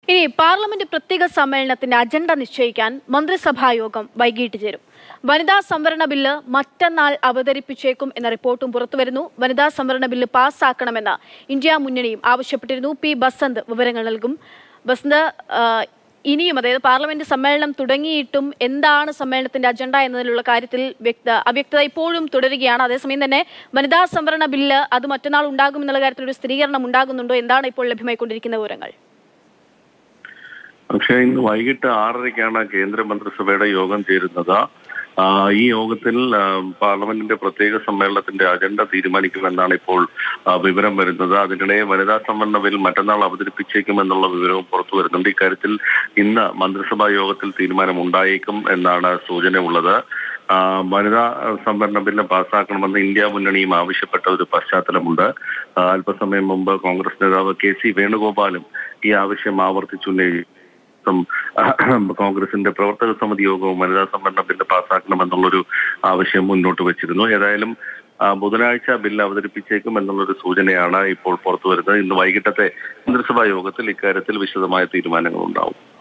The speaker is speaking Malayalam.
ഇനി പാർലമെന്റ് പ്രത്യേക സമ്മേളനത്തിന്റെ അജണ്ട നിശ്ചയിക്കാൻ മന്ത്രിസഭാ യോഗം വൈകിട്ട് ചേരും വനിതാ സംവരണ ബില്ല് മറ്റന്നാൾ അവതരിപ്പിച്ചേക്കും എന്ന റിപ്പോർട്ടും പുറത്തുവരുന്നു വനിതാ സംവരണ ബില്ല് പാസ്സാക്കണമെന്ന് ഇന്ത്യ മുന്നണിയും ആവശ്യപ്പെട്ടിരുന്നു പി ബസന്ത് വിവരങ്ങൾ നൽകും ബസന്ത് ആ, ഇനിയും അതായത് പാർലമെന്റ് സമ്മേളനം തുടങ്ങിയിട്ടും എന്താണ് സമ്മേളനത്തിന്റെ അജണ്ട എന്നതിലുള്ള കാര്യത്തിൽ വ്യക്ത അവ്യക്തത ഇപ്പോഴും തുടരുകയാണ് അതേസമയം തന്നെ വനിതാ സംവരണ ബില്ല് അത് മറ്റന്നാൾ ഉണ്ടാകുമെന്നുള്ള കാര്യത്തിൽ ഒരു സ്ഥിരീകരണം ഉണ്ടാകുന്നുണ്ടോ എന്താണ് ഇപ്പോൾ ലഭ്യമായിക്കൊണ്ടിരിക്കുന്ന വിവരങ്ങൾ പക്ഷേ ഇന്ന് വൈകിട്ട് ആറരയ്ക്കാണ് കേന്ദ്ര മന്ത്രിസഭയുടെ യോഗം ചേരുന്നത് ആ, ഈ യോഗത്തിൽ ആ, പാർലമെന്റിന്റെ പ്രത്യേക സമ്മേളനത്തിന്റെ അജണ്ട തീരുമാനിക്കുമെന്നാണ് ഇപ്പോൾ ആ, വിവരം വരുന്നത് അതിനിടെ വനിതാ സംവരണ ബിൽ മറ്റന്നാൾ അവതരിപ്പിച്ചേക്കുമെന്നുള്ള വിവരവും പുറത്തു വരുന്നുണ്ട് ഇക്കാര്യത്തിൽ ഇന്ന് മന്ത്രിസഭാ യോഗത്തിൽ തീരുമാനം ഉണ്ടായേക്കും എന്നാണ് സൂചന ഉള്ളത് ആ, വനിതാ സംവരണ ബില്ല് പാസ്സാക്കണമെന്ന് ഇന്ത്യ മുന്നണിയും ആവശ്യപ്പെട്ട ഒരു പശ്ചാത്തലമുണ്ട് ആ, അല്പസമയം മുമ്പ് കോൺഗ്രസ് നേതാവ് കെ സി വേണുഗോപാലും ഈ ആവശ്യം ആവർത്തിച്ചുന്നയിച്ചു ദിവസം കോൺഗ്രസിന്റെ പ്രവർത്തക സമിതി യോഗവും വനിതാ സംവരണ ബില്ല് പാസ്സാക്കണമെന്നുള്ളൊരു ആവശ്യം മുന്നോട്ട് വെച്ചിരുന്നു ഏതായാലും ആ, ബുധനാഴ്ച ബില്ല് അവതരിപ്പിച്ചേക്കും എന്നുള്ളൊരു സൂചനയാണ് ഇപ്പോൾ പുറത്തു വരുന്നത് ഇന്ന് വൈകിട്ടത്തെ മന്ത്രിസഭാ യോഗത്തിൽ ഇക്കാര്യത്തിൽ വിശദമായ തീരുമാനങ്ങൾ ഉണ്ടാവും